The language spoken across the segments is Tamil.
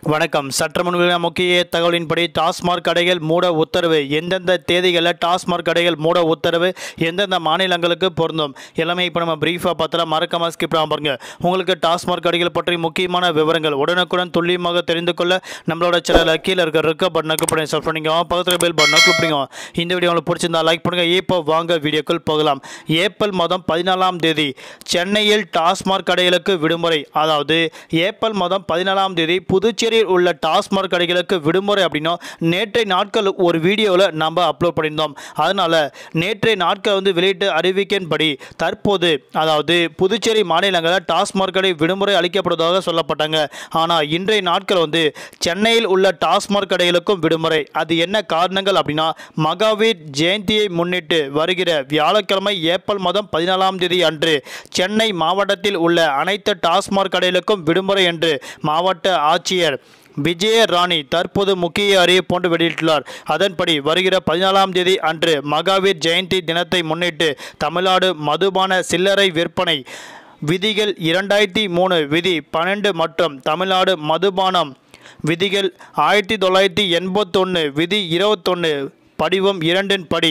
வணக்கம் சற்று முன்பு முக்கிய தகவலின்படி டாஸ்மாக் கடைகள் மூட உத்தரவு எந்தெந்த தேதிகளில் டாஸ்மாக் கடைகள் மூட உத்தரவு எந்தெந்த மாநிலங்களுக்கு பொருந்தும் எல்லாமே இப்போ நம்ம பிரீஃபாக பார்த்தலாம் மறக்காம ஸ்கிப் பண்ணாம பாருங்க உங்களுக்கு டாஸ்மாக் கடைகள் பற்றி முக்கியமான விவரங்கள் உடனுக்குடன் துல்லியமாக தெரிந்து கொள்ள நம்மளோட சேனலில் கீழே இருக்க இருக்க பட்டனுக்கு பண்ணி சப் பண்ணிக்கோ பக்கத்தில் பெல் பட்டனை கிளிக் பண்ணிக்கோ இந்த வீடியோ உங்களுக்கு பிடிச்சிருந்தா லைக் பண்ணுங்க இப்போ வாங்க வீடியோக்குள் போகலாம் ஏப்ரல் மாதம் பதினாலாம் தேதி சென்னையில் டாஸ்மாக் கடைகளுக்கு விடுமுறை அதாவது ஏப்ரல் மாதம் பதினாலாம் தேதி புதுச்சேரியில் உள்ள டாஸ்மாக் கடைகளுக்கு விடுமுறை அப்படின்னா நேற்றைய நாட்கள் ஒரு வீடியோவில் நம்ம அப்லோட் பண்ணியிருந்தோம் அதனால் நேற்றைய நாட்கள் வந்து வெளியிட்டு அறிவிக்கின்படி தற்போது அதாவது புதுச்சேரி மாநிலங்களில் டாஸ்மாக் கடை விடுமுறை அளிக்கப்படுவதாக சொல்லப்பட்டாங்க ஆனால் இன்றைய நாட்கள் வந்து சென்னையில் உள்ள டாஸ்மாக் கடைகளுக்கும் விடுமுறை அது என்ன காரணங்கள் அப்படின்னா மகாவீர் ஜெயந்தியை முன்னிட்டு வருகிற வியாழக்கிழமை ஏப்ரல் மாதம் பதினாலாம் தேதி அன்று சென்னை மாவட்டத்தில் உள்ள அனைத்து டாஸ்மாக் கடைகளுக்கும் விடுமுறை என்று மாவட்ட ஆட்சியர் விஜய ராணி தற்போது முக்கிய அறிவிப்பு ஒன்று வெளியிட்டுள்ளார் அதன்படி வருகிற பதினாலாம் தேதி அன்று மகாவீர் ஜெயந்தி தினத்தை முன்னிட்டு தமிழ்நாடு மதுபான சில்லறை விற்பனை விதிகள் இரண்டாயிரத்தி மூணு விதி பன்னெண்டு மற்றும் தமிழ்நாடு மதுபானம் விதிகள் ஆயிரத்தி தொள்ளாயிரத்தி எண்பத்தொன்று விதி இருபத்தொன்று படிவம் இரண்டின் படி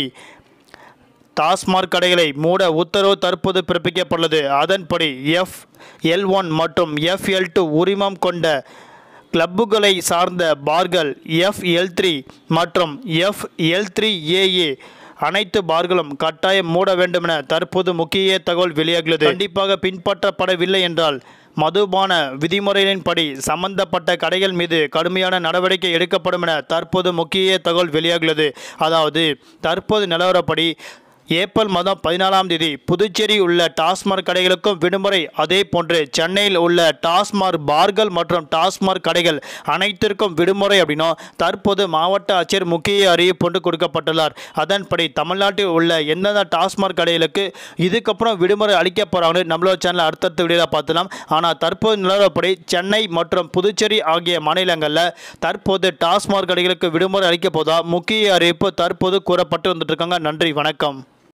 டாஸ்மாக் கடைகளை மூட உத்தரவு தற்போது பிறப்பிக்கப்பட்டுள்ளது அதன்படி எஃப் எல் ஒன் மற்றும் எஃப் எல் டூ உரிமம் கொண்ட கிளப்புகளை சார்ந்த பார்கள் எஃப் எல் த்ரீ மற்றும் எஃப் எல் த்ரீ ஏஏ அனைத்து பார்களும் கட்டாயம் மூட வேண்டுமென தற்போது முக்கிய தகவல் வெளியாகியுள்ளது கண்டிப்பாக பின்பற்றப்படவில்லை என்றால் மதுபான விதிமுறைகளின்படி சம்பந்தப்பட்ட கடைகள் மீது கடுமையான நடவடிக்கை எடுக்கப்படும் என தற்போது முக்கிய தகவல் வெளியாகியுள்ளது அதாவது தற்போது நிலவரப்படி ஏப்ரல் மாதம் பதினாலாம் தேதி புதுச்சேரி உள்ள டாஸ்மாக் கடைகளுக்கும் விடுமுறை அதே போன்று சென்னையில் உள்ள டாஸ்மாக் பார்கள் மற்றும் டாஸ்மாக் கடைகள் அனைத்திற்கும் விடுமுறை அப்படின்னும் தற்போது மாவட்ட ஆட்சியர் முக்கிய அறிவிப்பு ஒன்று கொடுக்கப்பட்டுள்ளார் அதன்படி தமிழ்நாட்டில் உள்ள எந்தெந்த டாஸ்மாக் கடைகளுக்கு இதுக்கப்புறம் விடுமுறை அளிக்க போகிறாங்கன்னு நம்மளோட சேனல் அடுத்தடுத்த வீடியோவில் பார்த்துலாம் ஆனால் தற்போது நிலவரப்படி சென்னை மற்றும் புதுச்சேரி ஆகிய மாநிலங்களில் தற்போது டாஸ்மாக் கடைகளுக்கு விடுமுறை அளிக்க போதா முக்கிய அறிவிப்பு தற்போது கூறப்பட்டு வந்துட்டு இருக்காங்க நன்றி வணக்கம்